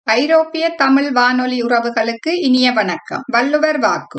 ஐரோப்பிய தமிழ் வானொலி உறவுகளுக்கு இனிய வணக்கம் வள்ளுவர் வாக்கு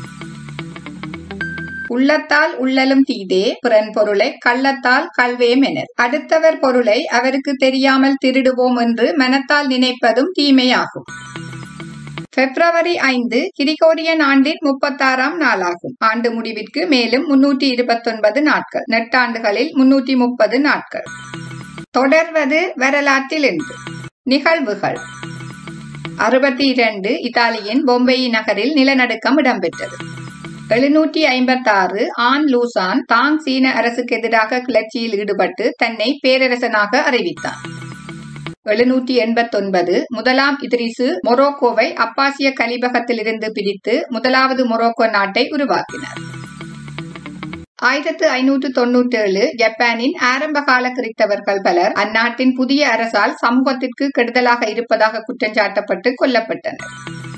உள்ளத்தால் உள்ளலும் தீதே பிறன் பொருளை கள்ளத்தால் கல்வேம் எனல் அடுத்தவர் பொருளை அவருக்கு தெரியாமல் திருடுவோம் என்று மனத்தால் நினைப்பதும் தீமையாகும் பிப்ரவரி ஐந்து கிரிகோரியன் ஆண்டின் முப்பத்தாறாம் நாளாகும் ஆண்டு முடிவிற்கு மேலும் முன்னூற்றி இருபத்தொன்பது நாட்கள் நெட்டாண்டுகளில் முன்னூற்றி முப்பது நாட்கள் தொடர்வது வரலாற்றில் இன்று நிகழ்வுகள் அறுபத்தி இரண்டு இத்தாலியின் பொம்பெய் நகரில் நிலநடுக்கம் இடம்பெற்றது எழுநூற்றி ஐம்பத்தாறு ஆன் லூசான் தாங் சீன அரசுக்கு எதிராக கிளர்ச்சியில் ஈடுபட்டு தன்னை பேரரசனாக அறிவித்தார் எழுநூற்றி எண்பத்தொன்பது முதலாம் இத்ரிசு மொரோக்கோவை அப்பாசிய கலிபகத்திலிருந்து பிரித்து முதலாவது மொரோக்கோ நாட்டை உருவாக்கினார் ஆயிரத்து ஐநூற்று தொன்னூற்றி ஏழு ஜப்பானின் ஆரம்பகால கிறித்தவர்கள் பலர் அந்நாட்டின் புதிய அரசால் சமூகத்திற்கு கெடுதலாக இருப்பதாக குற்றஞ்சாட்டப்பட்டு கொல்லப்பட்டனர்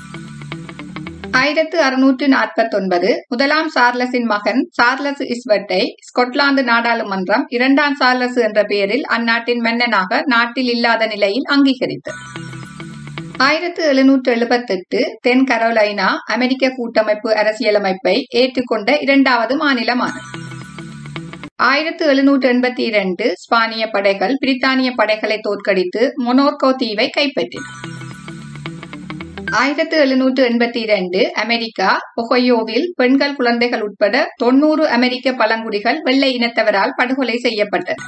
ஆயிரத்து அறுநூற்று நாற்பத்தொன்பது முதலாம் சார்லஸின் மகன் சார்லஸ் இஸ்வட்டை ஸ்கொட்லாந்து நாடாளுமன்றம் இரண்டாம் சார்லஸ் என்ற பெயரில் அந்நாட்டின் மன்னனாக நாட்டில் இல்லாத நிலையில் அங்கீகரித்தது ஆயிரத்து எழுநூற்று எழுபத்தெட்டு தென் கரோலைனா அமெரிக்க கூட்டமைப்பு அரசியலமைப்பை ஏற்றுக்கொண்ட இரண்டாவது மாநிலமானது ஆயிரத்து எழுநூற்று எண்பத்தி இரண்டு ஸ்பானிய படைகள் பிரித்தானிய படைகளை தோற்கடித்து மொனோர்கோ தீவை கைப்பற்றின ஆயிரத்து எழுநூற்று எண்பத்தி இரண்டு அமெரிக்கா ஒஹோயோவில் பெண்கள் குழந்தைகள் உட்பட தொன்னூறு அமெரிக்க பழங்குடிகள் வெள்ளை இனத்தவரால் படுகொலை செய்யப்பட்டனர்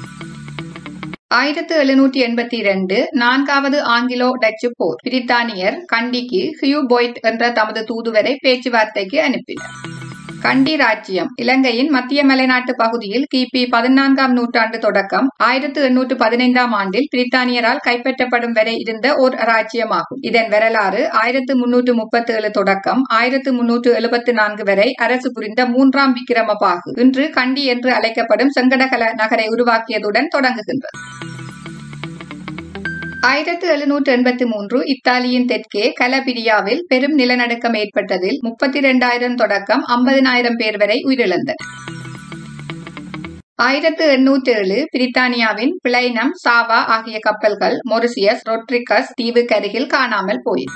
ஆயிரத்து எழுநூற்றி எண்பத்தி இரண்டு நான்காவது ஆங்கிலோ டச்சு போர் பிரித்தானியர் கண்டிக்கு ஹியூ பொய்ட் என்ற தமது தூதுவரை பேச்சுவார்த்தைக்கு அனுப்பினர் கண்டி ராஜ்யம் இலங்கையின் மத்திய மலைநாட்டு பகுதியில் கிபி பதினான்காம் நூற்றாண்டு தொடக்கம் ஆயிரத்து எண்ணூற்று பதினைந்தாம் ஆண்டில் பிரித்தானியரால் கைப்பற்றப்படும் வரை இருந்த ஓர் ராஜ்யமாகும் இதன் வரலாறு ஆயிரத்து முன்னூற்று முப்பத்தி ஏழு தொடக்கம் ஆயிரத்து முன்னூற்று எழுபத்தி நான்கு வரை அரசு புரிந்த மூன்றாம் விக்கிரமபாகு இன்று கண்டி என்று அழைக்கப்படும் செங்கடகல நகரை உருவாக்கியதுடன் தொடங்குகின்றது ஆயிரத்து எழுநூற்று எண்பத்தி மூன்று இத்தாலியின் தெற்கே கலபிரியாவில் பெரும் நிலநடுக்கம் ஏற்பட்டதில் முப்பத்தி இரண்டாயிரம் தொடக்கம் ஐம்பதினாயிரம் பேர் வரை உயிரிழந்தனர் ஆயிரத்து எண்ணூற்றி ஏழு பிரித்தானியாவின் பிளைனம் சாவா ஆகிய கப்பல்கள் மொரிசியஸ் ரொட்ரிகஸ் தீவுக்கு அருகில் காணாமல் போயின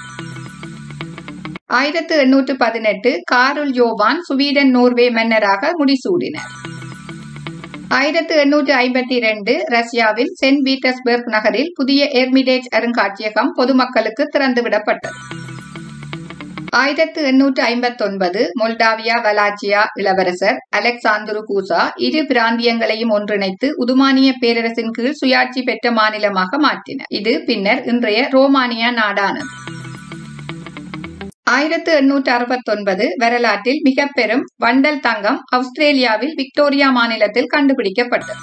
ஆயிரத்து எண்ணூற்று பதினெட்டு காருல் யோவான் சுவீடன் நோர்வே மன்னராக முடிசூடினர் ஆயிரத்து எண்ணூற்று ஐம்பத்தி இரண்டு ரஷ்யாவில் சென்ட் பீட்டர்ஸ்பர்க் நகரில் புதிய எர்மிடேஜ் அருங்காட்சியகம் பொதுமக்களுக்கு திறந்துவிடப்பட்டது ஆயிரத்து எண்ணூற்று ஐம்பத்தி ஒன்பது மொல்டாவியா வலாச்சியா இளவரசர் அலெக்சாந்துரு கூசா இரு பிராந்தியங்களையும் ஒன்றிணைத்து உதுமானிய பேரரசின் கீழ் சுயாட்சி பெற்ற மாநிலமாக மாற்றினர் இது பின்னர் இன்றைய ரோமானியா நாடானது ஆயிரத்து எண்ணூற்று அறுபத்தொன்பது வரலாற்றில் மிக பெரும் வண்டல் தங்கம் ஆஸ்திரேலியாவில் விக்டோரியா மாநிலத்தில் கண்டுபிடிக்கப்பட்டது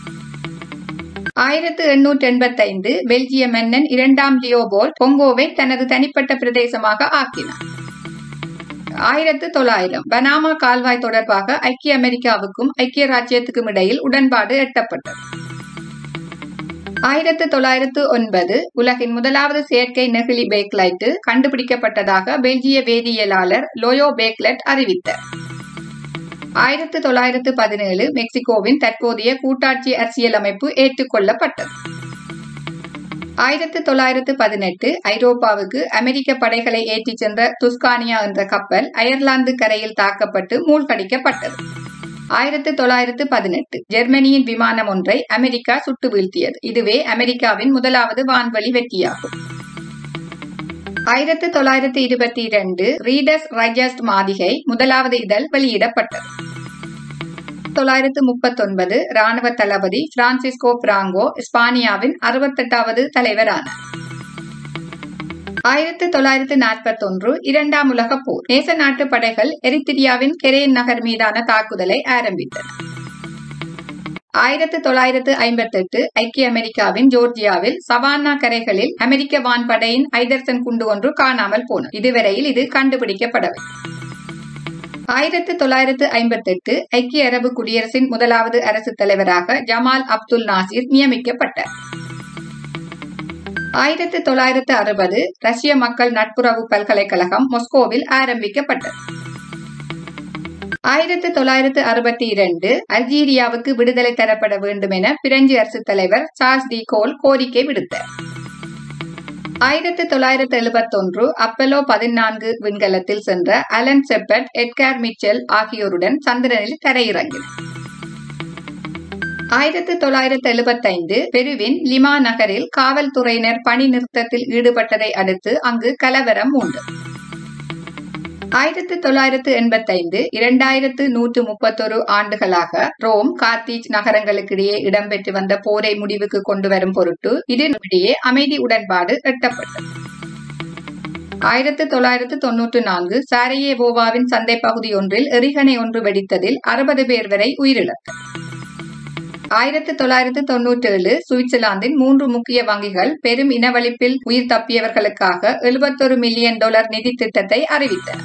ஆயிரத்து எண்ணூற்று எண்பத்தைந்து பெல்ஜிய மன்னன் இரண்டாம் லியோபோல் பொங்கோவை தனது தனிப்பட்ட பிரதேசமாக ஆக்கினார் ஆயிரத்து தொள்ளாயிரம் பனாமா கால்வாய் தொடர்பாக ஐக்கிய அமெரிக்காவுக்கும் ஐக்கிய ராஜ்யத்துக்கும் இடையில் உடன்பாடு எட்டப்பட்டது ஆயிரத்து தொள்ளாயிரத்து ஒன்பது உலகின் முதலாவது செயற்கை நெகிழி பேக்லைட்டு கண்டுபிடிக்கப்பட்டதாக பெல்ஜிய வேதியியலாளர் லோயோ பேக்லெட் அறிவித்தார் ஆயிரத்து தொள்ளாயிரத்து பதினேழு மெக்சிகோவின் தற்போதைய கூட்டாட்சி அரசியலமைப்பு ஏற்றுக்கொள்ளப்பட்டது ஆயிரத்து தொள்ளாயிரத்து பதினெட்டு ஐரோப்பாவுக்கு அமெரிக்க படைகளை ஏற்றிச் சென்ற துஸ்கானியா என்ற கப்பல் அயர்லாந்து கரையில் தாக்கப்பட்டு மூழ்கடிக்கப்பட்டது ஆயிரத்து தொள்ளாயிரத்து பதினெட்டு ஜெர்மனியின் விமானம் ஒன்றை அமெரிக்கா சுட்டு வீழ்த்தியது இதுவே அமெரிக்காவின் முதலாவது வான்வழி வெற்றியாகும் ஆயிரத்து தொள்ளாயிரத்து இருபத்தி இரண்டு ரீடர்ஸ் ரைஜஸ்ட் மாதிகை முதலாவது இதழ் வெளியிடப்பட்டது தொள்ளாயிரத்து முப்பத்தொன்பது ராணுவ தளபதி பிரான்சிஸ்கோ பிராங்கோ ஸ்பானியாவின் அறுபத்தெட்டாவது தலைவரானார் ஆயிரத்து தொள்ளாயிரத்து நாற்பத்தி ஒன்று இரண்டாம் உலக போர் நேச நாட்டு படைகள் எரித்திரியாவின் கெரேன் நகர் மீதான தாக்குதலை ஆரம்பித்தன ஆயிரத்து தொள்ளாயிரத்து ஐம்பத்தி எட்டு ஐக்கிய அமெரிக்காவின் ஜோர்ஜியாவில் சவானா கரைகளில் அமெரிக்க வான்படையின் ஐதர்சன் குண்டு ஒன்று காணாமல் போனது இதுவரையில் இது கண்டுபிடிக்கப்படவில்லை ஆயிரத்து தொள்ளாயிரத்து ஐம்பத்தி எட்டு ஐக்கிய அரபு குடியரசின் முதலாவது அரசு தலைவராக ஜமால் அப்துல் நாசிர் நியமிக்கப்பட்டார் ஆயிரத்து தொள்ளாயிரத்து அறுபது ரஷ்ய மக்கள் நட்புறவு பல்கலைக்கழகம் மொஸ்கோவில் ஆரம்பிக்கப்பட்டது ஆயிரத்து தொள்ளாயிரத்து அறுபத்தி இரண்டு அல்ஜீரியாவுக்கு விடுதலை தரப்பட வேண்டும் என பிரெஞ்சு அரசு தலைவர் சார்ஸ் டி கோல் கோரிக்கை விடுத்தார் ஆயிரத்தி தொள்ளாயிரத்தி எழுபத்தொன்று அப்பலோ பதினான்கு விண்கலத்தில் சென்ற அலன் செப்பட் எட்கார் மிச்சல் ஆகியோருடன் சந்திரனில் தரையிறங்கினர் ஆயிரத்தி தொள்ளாயிரத்தி எழுபத்தைந்து பெருவின் லிமா நகரில் காவல்துறையினர் பணி நிறுத்தத்தில் ஈடுபட்டதை அடுத்து அங்கு கலவரம் உண்டு ஆயிரத்தி தொள்ளாயிரத்து எண்பத்தைந்து இரண்டாயிரத்து நூற்று முப்பத்தொரு ஆண்டுகளாக ரோம் கார்த்தீஜ் நகரங்களுக்கிடையே இடம்பெற்று வந்த போரை முடிவுக்கு கொண்டு வரும் பொருட்டு இருவரிடையே அமைதி உடன்பாடு எட்டப்பட்டது ஆயிரத்தி தொள்ளாயிரத்து தொன்னூற்று நான்கு சாரையேவோவாவின் சந்தை பகுதி ஒன்றில் எரிகணை ஒன்று வெடித்ததில் அறுபது பேர் வரை உயிரிழந்தனர் ஆயிரத்தி தொள்ளாயிரத்து தொன்னூற்றி ஏழு சுவிட்சர்லாந்தின் மூன்று முக்கிய வங்கிகள் பெரும் இனவழிப்பில் உயிர் தப்பியவர்களுக்காக எழுபத்தொரு மில்லியன் டாலர் நிதி திட்டத்தை அறிவித்தன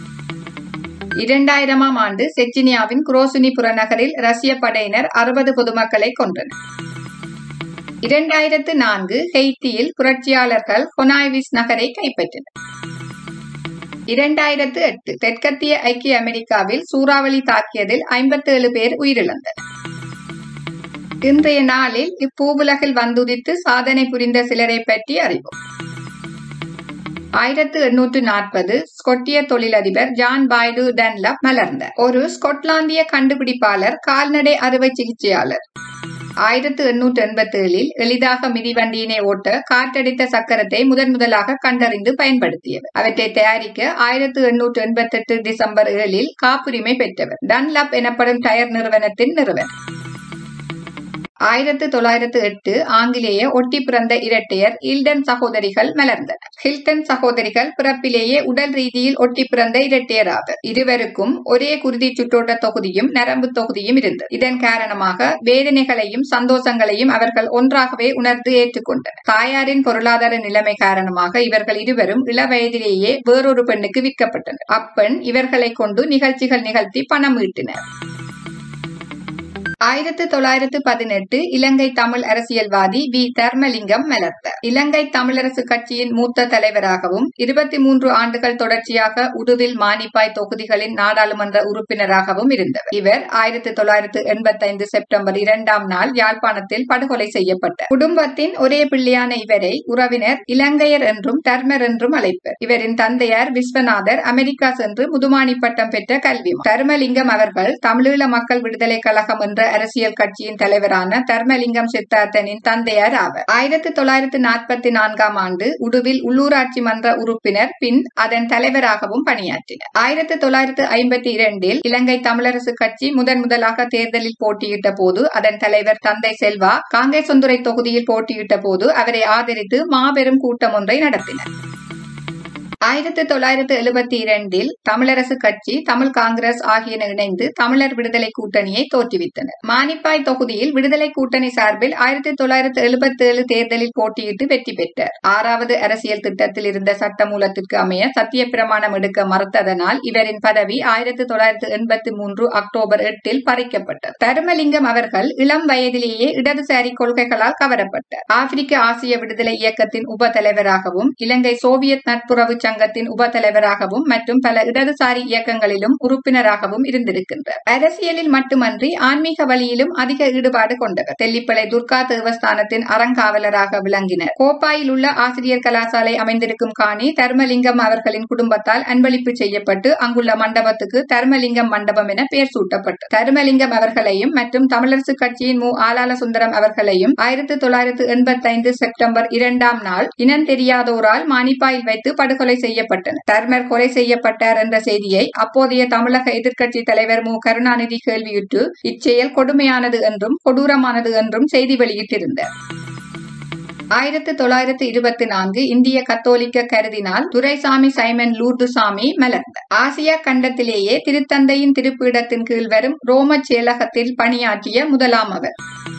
இரண்டாயிரமாம் ஆண்டு செச்சினியாவின் குரோசுனி புறநகரில் ரஷ்ய படையினர் அறுபது பொதுமக்களை கொன்றனர் இரண்டாயிரத்து நான்கு ஹெய்த்தியில் புரட்சியாளர்கள் கொனாய்விஸ் நகரை கைப்பற்றினர் இரண்டாயிரத்து எட்டு தெற்கத்திய ஐக்கிய அமெரிக்காவில் சூறாவளி தாக்கியதில் ஐம்பத்தி ஏழு பேர் உயிரிழந்தனர் இன்றைய நாளில் இப்பூவுலகில் வந்துதித்து சாதனை புரிந்த சிலரை பற்றி அறிவோம் ஆயிரத்து எண்ணூற்று நாற்பது ஸ்கொட்டிய தொழிலதிபர் ஜான் பாய்டு டன்லப் மலர்ந்தார் ஒரு ஸ்கொட்லாந்திய கண்டுபிடிப்பாளர் கால்நடை அறுவை சிகிச்சையாளர் ஆயிரத்து எண்ணூற்று எண்பத்தி ஏழில் எளிதாக மிதிவண்டியினை ஓட்ட காற்றடித்த சக்கரத்தை முதன் முதலாக கண்டறிந்து பயன்படுத்தியவர் அவற்றை தயாரிக்க ஆயிரத்து எண்ணூற்று எண்பத்தி எட்டு டிசம்பர் ஏழில் காப்புரிமை பெற்றவர் டன்லப் எனப்படும் டயர் நிறுவனத்தின் நிறுவனர் ஆயிரத்து தொள்ளாயிரத்து எட்டு ஆங்கிலேய ஒட்டி பிறந்த இரட்டையர் இல்டன் சகோதரிகள் மலர்ந்தனர் ஹில்டன் சகோதரிகள் பிறப்பிலேயே உடல் ரீதியில் ஒட்டி பிறந்த இரட்டையர் ஆவர் இருவருக்கும் ஒரே குருதி சுற்றோட்ட தொகுதியும் நரம்பு தொகுதியும் இருந்தது இதன் காரணமாக வேதனைகளையும் சந்தோஷங்களையும் அவர்கள் ஒன்றாகவே உணர்ந்து ஏற்றுக்கொண்டனர் தாயாரின் பொருளாதார நிலைமை காரணமாக இவர்கள் இருவரும் இளவயதிலேயே வேறொரு பெண்ணுக்கு விற்கப்பட்டனர் அப்பெண் இவர்களை கொண்டு நிகழ்ச்சிகள் நிகழ்த்தி பணம் ஈட்டினர் ஆயிரத்து தொள்ளாயிரத்து பதினெட்டு இலங்கை தமிழ் அரசியல்வாதி வி தர்மலிங்கம் மலர்ந்தார் இலங்கை தமிழரசு கட்சியின் மூத்த தலைவராகவும் இருபத்தி மூன்று ஆண்டுகள் தொடர்ச்சியாக உடுவில் மானிப்பாய் தொகுதிகளின் நாடாளுமன்ற உறுப்பினராகவும் இருந்தவர் இவர் ஆயிரத்தி தொள்ளாயிரத்து எண்பத்தைந்து செப்டம்பர் இரண்டாம் நாள் யாழ்ப்பாணத்தில் படுகொலை செய்யப்பட்டார் குடும்பத்தின் ஒரே பிள்ளையான இவரை உறவினர் இலங்கையர் என்றும் தர்மர் என்றும் அழைப்பர் இவரின் தந்தையார் விஸ்வநாதர் அமெரிக்கா சென்று முதுமானி பட்டம் பெற்ற கல்விமான் தர்மலிங்கம் அவர்கள் தமிழீழ மக்கள் விடுதலை கழகம் என்ற அரசியல் கட்சியின் தலைவரான தர்மலிங்கம் சித்தார்த்தனின் தந்தையார் ஆவர் ஆயிரத்தி தொள்ளாயிரத்தி நாற்பத்தி நான்காம் ஆண்டு உடுவில் உள்ளூராட்சி மன்ற உறுப்பினர் பின் அதன் தலைவராகவும் பணியாற்றினார் ஆயிரத்தி தொள்ளாயிரத்தி ஐம்பத்தி இரண்டில் இலங்கை தமிழரசு கட்சி முதன் முதலாக தேர்தலில் போட்டியிட்ட போது அதன் தலைவர் தந்தை செல்வா காங்கேசந்துறை தொகுதியில் போட்டியிட்ட போது அவரை ஆதரித்து மாபெரும் கூட்டம் ஒன்றை நடத்தினர் ஆயிரத்தி தொள்ளாயிரத்தி எழுபத்தி இரண்டில் தமிழரசு கட்சி தமிழ் காங்கிரஸ் ஆகியன இணைந்து தமிழர் விடுதலை கூட்டணியை தோற்றுவித்தனர் மானிப்பாய் தொகுதியில் விடுதலை கூட்டணி சார்பில் ஆயிரத்தி தொள்ளாயிரத்தி எழுபத்தி ஏழு தேர்தலில் போட்டியிட்டு வெற்றி பெற்றார் ஆறாவது அரசியல் திட்டத்தில் இருந்த சட்டமூலத்திற்கு அமைய சத்திய பிரமாணம் எடுக்க மறுத்ததனால் இவரின் பதவி ஆயிரத்தி தொள்ளாயிரத்தி எண்பத்தி மூன்று அக்டோபர் எட்டில் பறிக்கப்பட்டது தருமலிங்கம் அவர்கள் இளம் வயதிலேயே இடதுசாரி கொள்கைகளால் கவரப்பட்டார் ஆப்பிரிக்க ஆசிய விடுதலை இயக்கத்தின் உப தலைவராகவும் இலங்கை சோவியத் நட்புறவு சங்கத்தின் உப தலைவராகவும் மற்றும் பல இடதுசாரி இயக்கங்களிலும் உறுப்பினராகவும் இருந்திருக்கின்றார் அரசியலில் மட்டுமன்றி ஆன்மீக வழியிலும் அதிக ஈடுபாடு கொண்டவர் தெல்லிப்பளை துர்கா தேவஸ்தானத்தின் அறங்காவலராக விளங்கினர் கோப்பாயில் உள்ள ஆசிரியர் கலாசாலை அமைந்திருக்கும் காணி தர்மலிங்கம் அவர்களின் குடும்பத்தால் அன்பளிப்பு செய்யப்பட்டு அங்குள்ள மண்டபத்துக்கு தர்மலிங்கம் மண்டபம் என பெயர் சூட்டப்பட்டது தர்மலிங்கம் அவர்களையும் மற்றும் தமிழரசு கட்சியின் மு ஆலால சுந்தரம் அவர்களையும் ஆயிரத்தி தொள்ளாயிரத்து எண்பத்தி ஐந்து செப்டம்பர் இரண்டாம் நாள் இனம் தெரியாதோரால் மானிப்பாயில் வைத்து படுகொலை செய்யப்பட்டனர் தர்மர் கொலை செய்யப்பட்டார் என்ற செய்தியை அப்போதைய தமிழக எதிர்க்கட்சி தலைவர் மு கருணாநிதி கேள்வியுற்று இச்செயல் கொடுமையானது என்றும் கொடூரமானது என்றும் செய்தி வெளியிட்டிருந்தார் ஆயிரத்தி தொள்ளாயிரத்தி இருபத்தி நான்கு இந்திய கத்தோலிக்க கருதினால் துரைசாமி சைமன் லூர்துசாமி மலர்ந்தார் ஆசியா கண்டத்திலேயே திருத்தந்தையின் திருப்பீடத்தின் கீழ் வரும் ரோம செயலகத்தில் பணியாற்றிய முதலாம் அவர்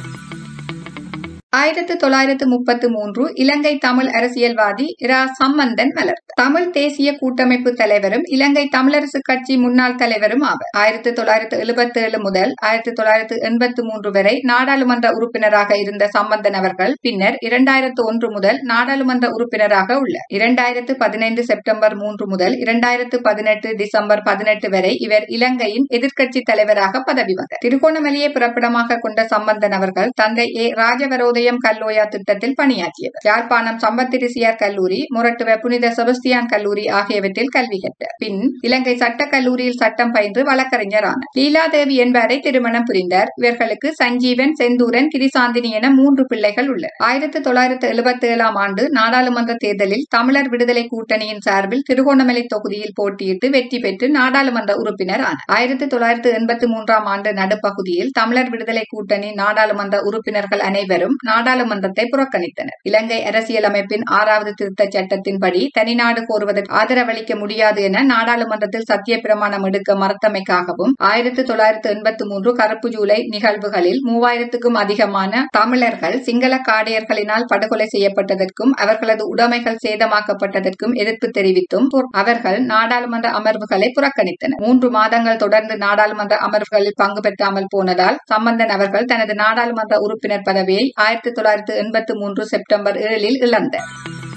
ஆயிரத்தி தொள்ளாயிரத்து முப்பத்து மூன்று இலங்கை தமிழ் அரசியல்வாதி இரா சம்பந்தன் மலர் தமிழ் தேசிய கூட்டமைப்பு தலைவரும் இலங்கை தமிழரசு கட்சி முன்னாள் தலைவரும் ஆவர் ஆயிரத்தி தொள்ளாயிரத்து எழுபத்தி ஏழு முதல் ஆயிரத்தி தொள்ளாயிரத்து எண்பத்தி மூன்று வரை நாடாளுமன்ற உறுப்பினராக இருந்த சம்பந்தன் அவர்கள் பின்னர் இரண்டாயிரத்து ஒன்று முதல் நாடாளுமன்ற உறுப்பினராக உள்ளார் இரண்டாயிரத்து பதினைந்து செப்டம்பர் மூன்று முதல் இரண்டாயிரத்து பதினெட்டு டிசம்பர் பதினெட்டு வரை இவர் இலங்கையின் எதிர்க்கட்சி தலைவராக பதவி வந்தார் திருகோணமலையை பிறப்பிடமாக கொண்ட சம்பந்தன் அவர்கள் தந்தை ஏ ராஜவரோதய எம் கல்லோயா திட்டத்தில் பணியாற்றியவர் யாழ்ப்பாணம் சம்பத்திரிசியார் கல்லூரி முரட்டுவ புனித செபஸ்தியான் கல்லூரி ஆகியவற்றில் கல்வி கற்றார் பின் இலங்கை சட்ட கல்லூரியில் சட்டம் பயின்று வழக்கறிஞர் ஆனார் லீலாதேவி என்பவரை திருமணம் புரிந்தார் இவர்களுக்கு சஞ்சீவன் செந்தூரன் கிரிசாந்தினி என மூன்று பிள்ளைகள் உள்ளனர் ஆயிரத்தி தொள்ளாயிரத்தி எழுபத்தி ஏழாம் ஆண்டு நாடாளுமன்ற தேர்தலில் தமிழர் விடுதலை கூட்டணியின் சார்பில் திருகோணமலை தொகுதியில் போட்டியிட்டு வெற்றி பெற்று நாடாளுமன்ற உறுப்பினர் ஆனார் ஆயிரத்தி தொள்ளாயிரத்தி எண்பத்தி மூன்றாம் ஆண்டு நடுப்பகுதியில் தமிழர் விடுதலை கூட்டணி நாடாளுமன்ற உறுப்பினர்கள் அனைவரும் நாடாளுமன்றத்தை புறக்கணித்தனர் இலங்கை அரசியலமைப்பின் ஆறாவது திருத்த சட்டத்தின்படி தனிநாடு கோருவதற்கு ஆதரவளிக்க முடியாது என நாடாளுமன்றத்தில் சத்திய பிரமாணம் எடுக்க மறுத்தமைக்காகவும் ஆயிரத்தி தொள்ளாயிரத்தி எண்பத்தி மூன்று கருப்பு ஜூலை நிகழ்வுகளில் மூவாயிரத்துக்கும் அதிகமான தமிழர்கள் சிங்கள காடையர்களினால் படுகொலை செய்யப்பட்டதற்கும் அவர்களது உடைமைகள் சேதமாக்கப்பட்டதற்கும் எதிர்ப்பு தெரிவித்தும் அவர்கள் நாடாளுமன்ற அமர்வுகளை புறக்கணித்தனர் மூன்று மாதங்கள் தொடர்ந்து நாடாளுமன்ற அமர்வுகளில் பங்கு பெற்றாமல் போனதால் சம்பந்தன் அவர்கள் தனது நாடாளுமன்ற உறுப்பினர் பதவியை ஆயிரத்தி தொள்ளாயிரத்தி எண்பத்தி மூன்று செப்டம்பர் ஏழில் இழந்தார்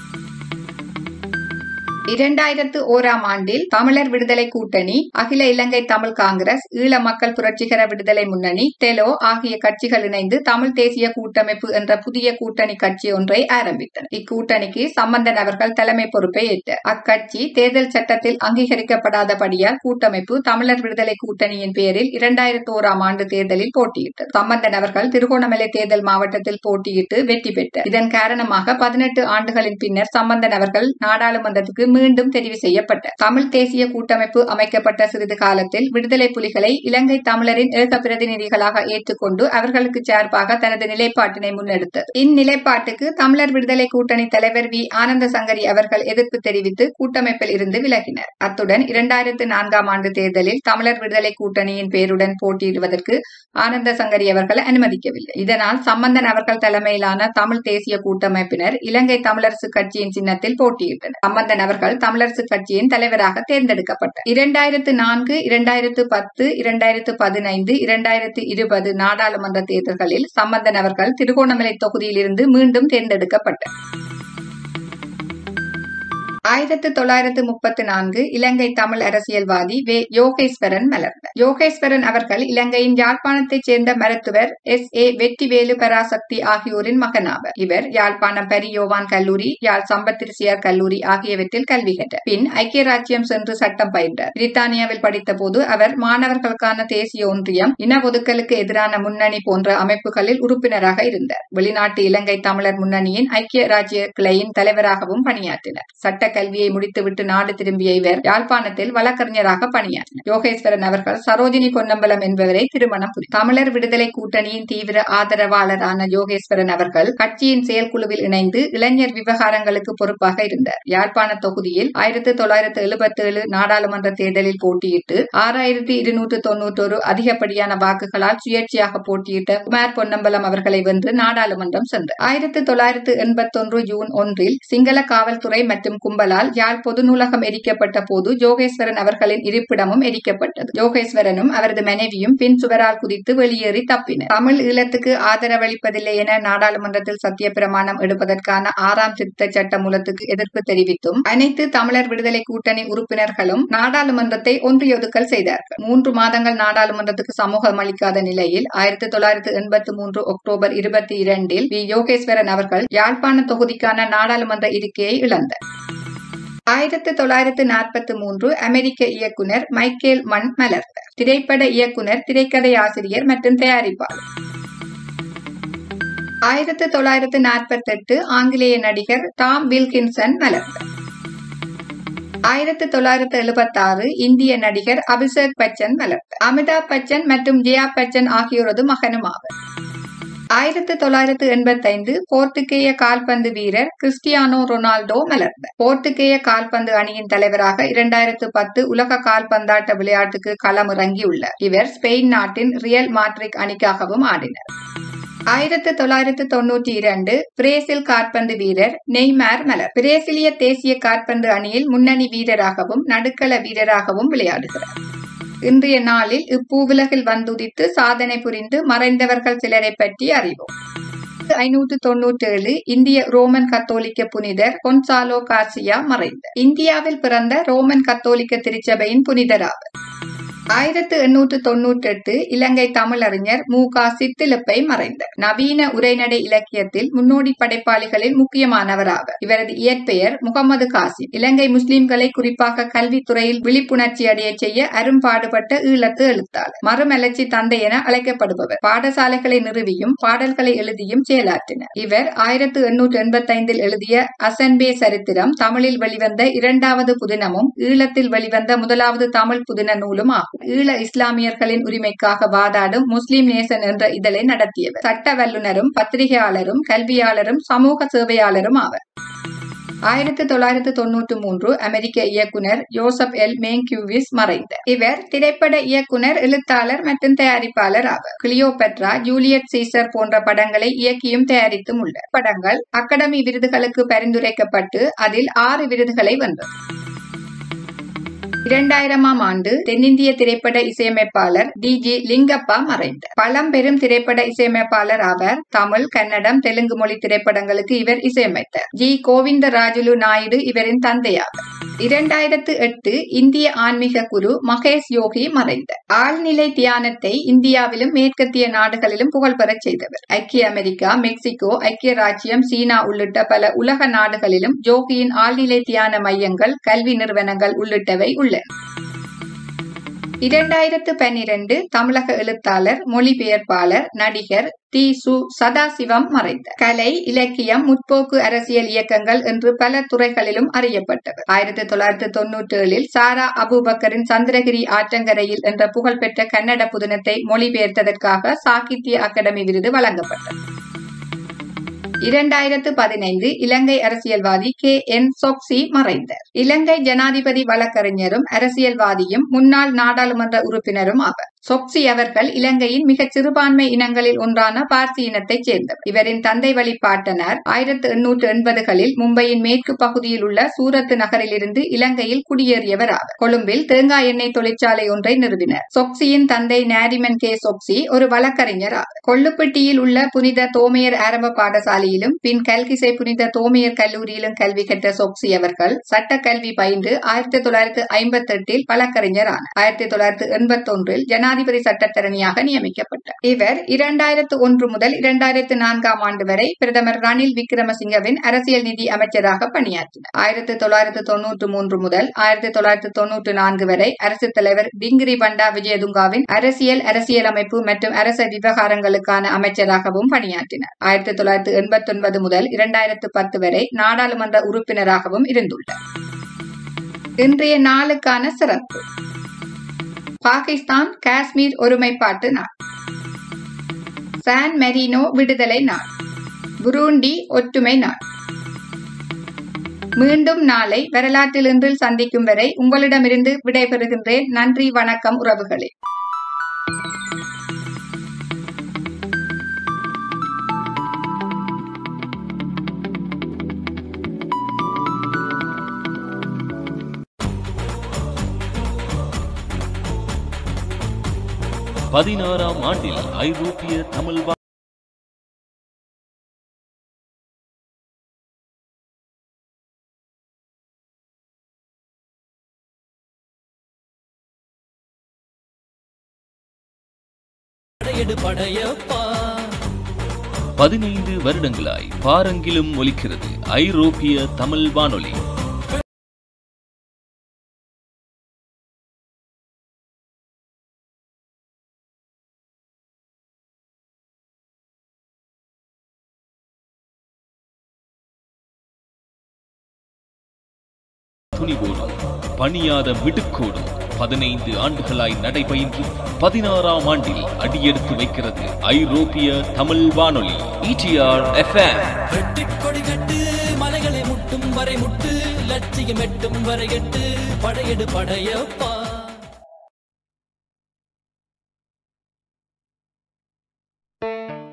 இரண்டாயிரத்து ஓராம் ஆண்டில் தமிழர் விடுதலை கூட்டணி அகில இலங்கை தமிழ் காங்கிரஸ் ஈழ மக்கள் புரட்சிகர விடுதலை முன்னணி தெலோ ஆகிய கட்சிகள் இணைந்து தமிழ் தேசிய கூட்டமைப்பு என்ற புதிய கூட்டணி கட்சி ஒன்றை ஆரம்பித்தனர் இக்கூட்டணிக்கு சம்பந்தன் அவர்கள் தலைமை பொறுப்பை ஏற்றார் அக்கட்சி தேர்தல் சட்டத்தில் அங்கீகரிக்கப்படாதபடியால் கூட்டமைப்பு தமிழர் விடுதலை கூட்டணியின் பெயரில் இரண்டாயிரத்து ஓராம் ஆண்டு தேர்தலில் போட்டியிட்டது சம்பந்தன் அவர்கள் திருகோணமலை தேர்தல் மாவட்டத்தில் போட்டியிட்டு வெற்றி பெற்றார் இதன் காரணமாக பதினெட்டு ஆண்டுகளின் பின்னர் சம்பந்தன் அவர்கள் நாடாளுமன்றத்துக்கு மீண்டும் தெரிவு செய்யப்பட்டார் தமிழ் தேசிய கூட்டமைப்பு அமைக்கப்பட்ட சிறிது காலத்தில் விடுதலை புலிகளை இலங்கை தமிழரின் ஏக பிரதிநிதிகளாக ஏற்றுக்கொண்டு அவர்களுக்கு சார்பாக தனது நிலைப்பாட்டினை முன்னெடுத்தது இந்நிலைப்பாட்டுக்கு தமிழர் விடுதலை கூட்டணி தலைவர் வி ஆனந்த சங்கரி அவர்கள் எதிர்ப்பு தெரிவித்து கூட்டமைப்பில் இருந்து விலகினர் அத்துடன் இரண்டாயிரத்து நான்காம் ஆண்டு தேர்தலில் தமிழர் விடுதலை கூட்டணியின் பேருடன் போட்டியிடுவதற்கு ஆனந்த சங்கரி அவர்கள் அனுமதிக்கவில்லை இதனால் சம்பந்தன் அவர்கள் தலைமையிலான தமிழ் தேசிய கூட்டமைப்பினர் இலங்கை தமிழரசு கட்சியின் சின்னத்தில் போட்டியிட்டனர் சம்பந்தன் அவர்கள் தமிழரசு கட்சியின் தலைவராக தேர்ந்தெடுக்கப்பட்டார் இரண்டாயிரத்து நான்கு இரண்டாயிரத்து பத்து இரண்டாயிரத்து பதினைந்து இரண்டாயிரத்து இருபது நாடாளுமன்ற தேர்தல்களில் சம்பந்தன் அவர்கள் திருகோணமலை தொகுதியிலிருந்து மீண்டும் தேர்ந்தெடுக்கப்பட்டார் ஆயிரத்து தொள்ளாயிரத்து முப்பத்தி நான்கு இலங்கை தமிழ் அரசியல்வாதி வே யோகேஸ்வரன் மலர்ந்தார் யோகேஸ்வரன் அவர்கள் இலங்கையின் யாழ்ப்பாணத்தைச் சேர்ந்த மருத்துவர் எஸ் ஏ வெற்றிவேலு பராசக்தி ஆகியோரின் மகனாவர் இவர் யாழ்ப்பாணம் பரியோவான் கல்லூரி யாழ் சம்பத்திரிசியார் கல்லூரி ஆகியவற்றில் கல்வி கற்றார் பின் ஐக்கிய ராஜ்யம் சென்று சட்டம் பயின்றார் பிரித்தானியாவில் படித்த போது அவர் மாணவர்களுக்கான தேசிய ஒன்றியம் இன ஒதுக்கலுக்கு எதிரான முன்னணி போன்ற அமைப்புகளில் உறுப்பினராக இருந்தார் வெளிநாட்டு இலங்கை தமிழர் முன்னணியின் ஐக்கிய ராஜ்ய கிளையின் தலைவராகவும் பணியாற்றினார் சட்ட கல்வியை முடித்துவிட்டு நாடு திரும்பிய இவர் யாழ்ப்பாணத்தில் வழக்கறிஞராக பணியாற்றினார் யோகேஸ்வரன் அவர்கள் சரோஜினி பொன்னம்பலம் என்பவரை திருமணம் புரி தமிழர் விடுதலை கூட்டணியின் தீவிர ஆதரவாளரான யோகேஸ்வரன் அவர்கள் கட்சியின் செயற்குழுவில் இணைந்து இளைஞர் விவகாரங்களுக்கு பொறுப்பாக இருந்தார் யாழ்ப்பாண தொகுதியில் ஆயிரத்தி தொள்ளாயிரத்தி எழுபத்தி ஏழு நாடாளுமன்ற தேர்தலில் போட்டியிட்டு ஆறாயிரத்தி இருநூற்று தொன்னூற்றொரு அதிகப்படியான வாக்குகளால் சுயேட்சையாக போட்டியிட்ட குமார் பொன்னம்பலம் அவர்களை வென்று நாடாளுமன்றம் சென்றார் ஆயிரத்தி தொள்ளாயிரத்தி எண்பத்தொன்று ஜூன் ஒன்றில் சிங்கள காவல்துறை மற்றும் கும்பலால் யாழ் பொது நூலகம் எரிக்கப்பட்ட போது ஜோகேஸ்வரன் அவர்களின் இருப்பிடமும் எரிக்கப்பட்டது ஜோகேஸ்வரனும் அவரது மனைவியும் பின் சுவரால் குதித்து வெளியேறி தப்பினர் தமிழ் ஈழத்துக்கு ஆதரவளிப்பதில்லை என நாடாளுமன்றத்தில் சத்திய பிரமாணம் எடுப்பதற்கான ஆறாம் திருத்த சட்ட மூலத்துக்கு எதிர்ப்பு தெரிவித்தும் அனைத்து தமிழர் விடுதலை கூட்டணி உறுப்பினர்களும் நாடாளுமன்றத்தை ஒன்றியொதுக்கல் செய்தார்கள் மூன்று மாதங்கள் நாடாளுமன்றத்துக்கு சமூகம் அளிக்காத நிலையில் ஆயிரத்தி தொள்ளாயிரத்தி எண்பத்தி மூன்று அக்டோபர் இருபத்தி இரண்டில் வி யோகேஸ்வரன் அவர்கள் யாழ்ப்பாண தொகுதிக்கான நாடாளுமன்ற இருக்கையை இழந்தார் ஆயிரத்தி தொள்ளாயிரத்து நாற்பத்தி மூன்று அமெரிக்க இயக்குனர் மைக்கேல் மண் மலர்ந்தார் திரைப்பட இயக்குனர் திரைக்கதை ஆசிரியர் மற்றும் தயாரிப்பாளர் ஆயிரத்தி தொள்ளாயிரத்து நாற்பத்தி எட்டு ஆங்கிலேய நடிகர் டாம் வில்கின்சன் மலர்ந்தார் ஆயிரத்தி தொள்ளாயிரத்தி எழுபத்தி ஆறு இந்திய நடிகர் அபிஷேக் பச்சன் மலர்ந்தார் அமிதாப் பச்சன் மற்றும் ஜெயா பச்சன் ஆகியோரது மகனும் ஆவர் ஆயிரத்தி தொள்ளாயிரத்து எண்பத்தைந்து போர்த்துகேய கால்பந்து வீரர் கிறிஸ்டியானோ ரொனால்டோ மலர்ந்தார் போர்த்துகேய கால்பந்து அணியின் தலைவராக இரண்டாயிரத்து பத்து உலக கால்பந்தாட்ட விளையாட்டுக்கு களமிறங்கியுள்ளார் இவர் ஸ்பெயின் நாட்டின் ரியல் மாட்ரிக் அணிக்காகவும் ஆடினார் ஆயிரத்தி தொள்ளாயிரத்து தொன்னூற்றி இரண்டு பிரேசில் காற்பந்து வீரர் நெய்மார் மலர் பிரேசிலிய தேசிய காற்பந்து அணியில் முன்னணி வீரராகவும் நடுக்கள வீரராகவும் விளையாடுகிறார் இன்றைய நாளில் இப்பூவுலகில் வந்துதித்து சாதனை புரிந்து மறைந்தவர்கள் சிலரை பற்றி அறிவோம் ஐநூற்று தொன்னூற்றி ஏழு இந்திய ரோமன் கத்தோலிக்க புனிதர் கொன்சாலோ கார்சியா மறைந்தார் இந்தியாவில் பிறந்த ரோமன் கத்தோலிக்க திருச்சபையின் புனிதர் ஆவர் ஆயிரத்து எண்ணூற்று தொன்னூற்றி எட்டு இலங்கை தமிழறிஞர் மு க சித்திலிப்பை மறைந்தார் நவீன உரைநடை இலக்கியத்தில் முன்னோடி படைப்பாளிகளில் முக்கியமானவராவர் இவரது இயற்பெயர் முகமது காசிம் இலங்கை முஸ்லிம்களை குறிப்பாக கல்வித்துறையில் விழிப்புணர்ச்சி அடைய செய்ய அரும்பாடுபட்ட ஈழத்து எழுத்தாளர் மறுமலர்ச்சி தந்தை என அழைக்கப்படுபவர் பாடசாலைகளை நிறுவியும் பாடல்களை எழுதியும் செயலாற்றினார் இவர் ஆயிரத்து எண்ணூற்று எண்பத்தி ஐந்தில் எழுதிய அசன்பே சரித்திரம் தமிழில் வெளிவந்த இரண்டாவது புதினமும் ஈழத்தில் வெளிவந்த முதலாவது தமிழ் புதின நூலும் ஆகும் ஈழ இஸ்லாமியர்களின் உரிமைக்காக வாதாடும் முஸ்லிம் நேசன் என்ற இதழை நடத்தியவர் சட்ட வல்லுநரும் பத்திரிகையாளரும் கல்வியாளரும் சமூக சேவையாளரும் ஆவர் ஆயிரத்தி தொள்ளாயிரத்து தொன்னூற்று மூன்று அமெரிக்க இயக்குனர் யோசப் எல் மேங்கியூவிஸ் மறைந்தார் இவர் திரைப்பட இயக்குனர் எழுத்தாளர் மற்றும் தயாரிப்பாளர் ஆவர் கிளியோபெட்ரா ஜூலியட் சீசர் போன்ற படங்களை இயக்கியும் தயாரித்தும் உள்ளார் படங்கள் அகாடமி விருதுகளுக்கு பரிந்துரைக்கப்பட்டு அதில் ஆறு விருதுகளை வென்றது இரண்டாயிரமாம் ஆண்டு தென்னிந்திய திரைப்பட இசையமைப்பாளர் டி ஜி லிங்கப்பா மறைந்தார் பழம்பெரும் திரைப்பட இசையமைப்பாளர் ஆவர் தமிழ் கன்னடம் தெலுங்கு மொழி திரைப்படங்களுக்கு இவர் இசையமைத்தார் ஜி கோவிந்தராஜுலு நாயுடு இவரின் தந்தையாவர் இரண்டாயிரத்து எட்டு இந்திய ஆன்மீக குரு மகேஷ் யோகி மறைந்தார் ஆழ்நிலை தியானத்தை இந்தியாவிலும் மேற்கத்திய நாடுகளிலும் புகழ்பெறச் செய்தவர் ஐக்கிய அமெரிக்கா மெக்சிகோ ஐக்கிய ராஜ்யம் சீனா உள்ளிட்ட பல உலக நாடுகளிலும் யோகியின் ஆழ்நிலை தியான மையங்கள் கல்வி நிறுவனங்கள் உள்ளிட்டவை உள்ளன இரண்டாயிரத்து பன்னிரண்டு தமிழக எழுத்தாளர் மொழிபெயர்ப்பாளர் நடிகர் தி சு சதாசிவம் மறைந்தார் கலை இலக்கியம் முற்போக்கு அரசியல் இயக்கங்கள் என்று பல துறைகளிலும் அறியப்பட்டவர் ஆயிரத்தி தொள்ளாயிரத்தி தொன்னூற்றி ஏழில் சாரா அபுபக்கரின் சந்திரகிரி ஆற்றங்கரையில் என்ற புகழ்பெற்ற கன்னட புதினத்தை மொழிபெயர்த்ததற்காக சாகித்ய அகாடமி விருது வழங்கப்பட்டது இரண்டாயிரத்து பதினைந்து இலங்கை அரசியல்வாதி கே என் சொக்சி மறைந்தார் இலங்கை ஜனாதிபதி வழக்கறிஞரும் அரசியல்வாதியும் முன்னாள் நாடாளுமன்ற உறுப்பினரும் ஆவர் சொக்சி அவர்கள் இலங்கையின் மிகச் சிறுபான்மை இனங்களில் ஒன்றான பார்சி இனத்தைச் சேர்ந்தவர் இவரின் தந்தை வழி பாட்டனார் ஆயிரத்து எண்ணூற்று எண்பதுகளில் மும்பையின் மேற்கு பகுதியில் உள்ள சூரத் நகரிலிருந்து இலங்கையில் குடியேறியவர் ஆவர் கொழும்பில் தேங்காய் எண்ணெய் தொழிற்சாலை ஒன்றை நிறுவினர் சொக்சியின் தந்தை நாரிமன் கே சொக்சி ஒரு வழக்கறிஞர் ஆவர் கொள்ளுப்பட்டியில் உள்ள புனித தோமையர் ஆரம்ப பாடசாலையிலும் பின் கல்கிசை புனித தோமையர் கல்லூரியிலும் கல்வி கற்ற சொக்சி அவர்கள் சட்ட கல்வி பயின்று ஆயிரத்தி தொள்ளாயிரத்து ஐம்பத்தி எட்டில் வழக்கறிஞர் ஆனார் ஆயிரத்தி தொள்ளாயிரத்து எண்பத்தி ஒன்றில் ஜனாதிபதி சட்டத்தரணியாக நியமிக்கப்பட்டார் இவர் இரண்டாயிரத்து ஒன்று முதல் இரண்டாயிரத்து நான்காம் ஆண்டு வரை பிரதமர் ரணில் விக்ரமசிங்கவின் அரசியல் நிதி அமைச்சராக பணியாற்றினார் ஆயிரத்தி தொள்ளாயிரத்து தொன்னூற்று மூன்று முதல் ஆயிரத்தி தொள்ளாயிரத்து தொன்னூற்று நான்கு வரை அரசு தலைவர் டிங்கிரி பண்டா விஜயதுங்காவின் அரசியல் அரசியலமைப்பு மற்றும் அரச விவகாரங்களுக்கான அமைச்சராகவும் பணியாற்றினார் ஆயிரத்தி தொள்ளாயிரத்து எண்பத்தி ஒன்பது முதல் இரண்டாயிரத்து பத்து வரை நாடாளுமன்ற உறுப்பினராகவும் இருந்துள்ளார் இன்றைய நாளுக்கான சிறப்பு பாகிஸ்தான் காஷ்மீர் ஒருமைப்பாட்டு நாள் சான் மெரினோ விடுதலை நாள் புரூண்டி ஒற்றுமை நாள் மீண்டும் நாளை வரலாற்றில் இன்றில் சந்திக்கும் வரை உங்களிடமிருந்து விடைபெறுகின்றேன் நன்றி வணக்கம் உறவுகளே பதினாறாம் ஆண்டில் ஐரோப்பிய தமிழ் வா- படையெடு படையப்பா பதினைந்து வருடங்களாய் பாரங்கிலும் ஒலிக்கிறது ஐரோப்பிய தமிழ் வானொலி துணிவோடும் பணியாத மிடுக்கோடும் பதினைந்து ஆண்டுகளாய் நடைபயின்று பதினாறாம் ஆண்டில் அடியெடுத்து வைக்கிறது ஐரோப்பிய தமிழ் வானொலி இடிஆர் எஃப்எம் வெட்டிக் கொடி கட்டு மலைகளை முட்டும் வரை முட்டு லட்சியம் எட்டும் வரை எட்டு படையெடு படையப்பா